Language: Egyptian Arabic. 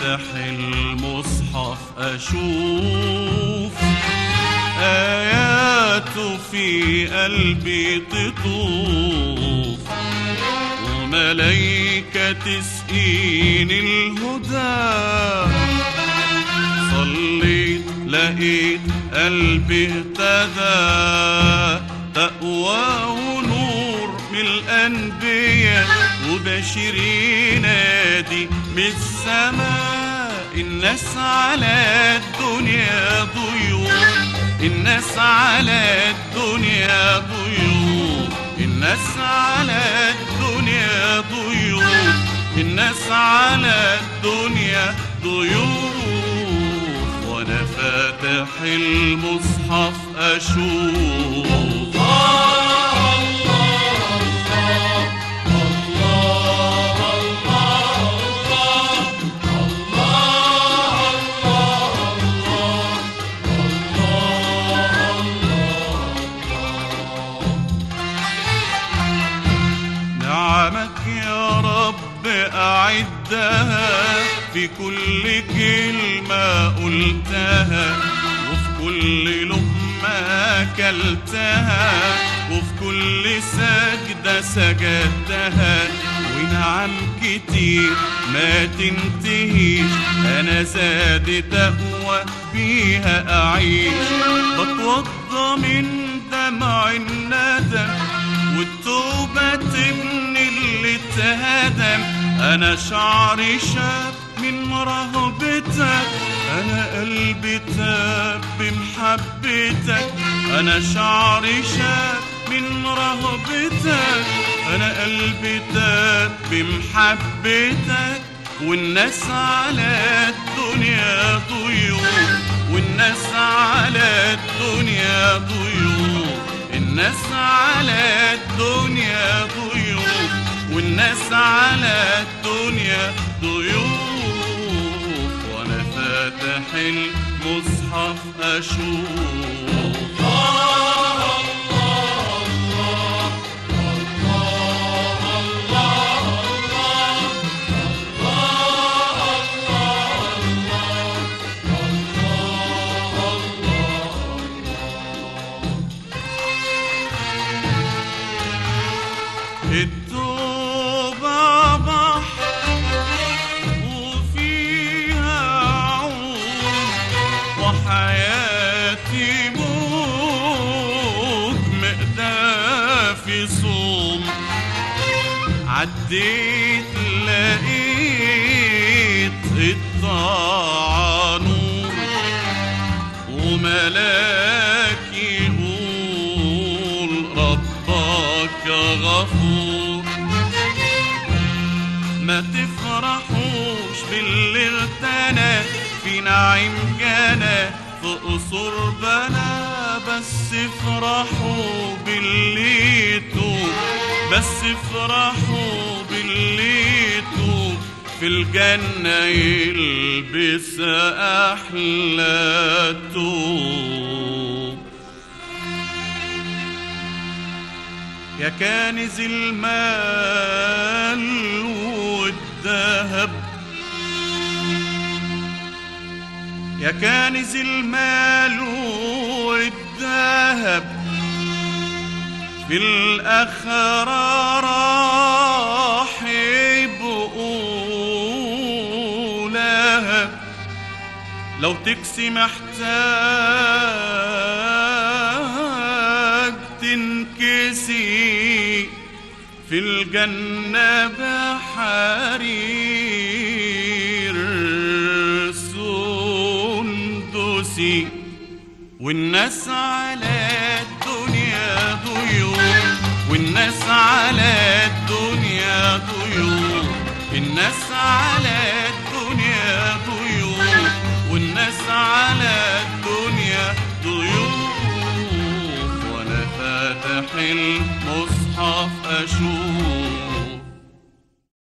فاتح المصحف أشوف آياته في قلبي تطوف وملايكة تسقيني الهدى صليت لقيت قلبي اهتدى تقوى ونور من الأنبياء وبشير ينادي من السماء الناس على الدنيا ضيوف الناس على الدنيا ضيوف الناس على الدنيا ضيوف الناس على الدنيا ضيوف وانا فاتح المصحف اشوف نعمك يا رب أعدها في كل كلمة قلتها وفي كل لقمة أكلتها وفي كل سجدة سجدتها ونعم كتير ما تنتهيش أنا زاد تقوى بيها أعيش بتوضى من دمع الندم والتوبة تبني اللي اتهدم أنا شعري شاب من رهبتك أنا قلبي تاب بمحبتك أنا شعري شاب من رهبتك أنا قلبي تاب بمحبتك والناس على الدنيا ضيوف والناس على الدنيا ضيوف الناس على الدنيا ضيوف والناس على الدنيا ضيوف وانا فاتح المصحف اشوف التوبة بحر وفيها عود وحياتي موج مقدافي صوم عديت لقيت الطاعة نور وملاك يقول ربك غفور ما تفرحوش باللي اغتنى في نعيم جنى في قصور بنا بس افرحوا باللي يتوب بس افرحوا باللي يتوب في الجنة يلبس أحلى توب يا كنز المال والذهب يا كنز المال والذهب في الآخرة راح يبقوا لها لو تكسي محتاج تنكسي في الجنة بحرير سندسي والناس على الدنيا ضيوف والناس على الدنيا ضيوف الناس على الدنيا ضيوف والناس على الدنيا ضيوف وانا فاتح المصحف اشوف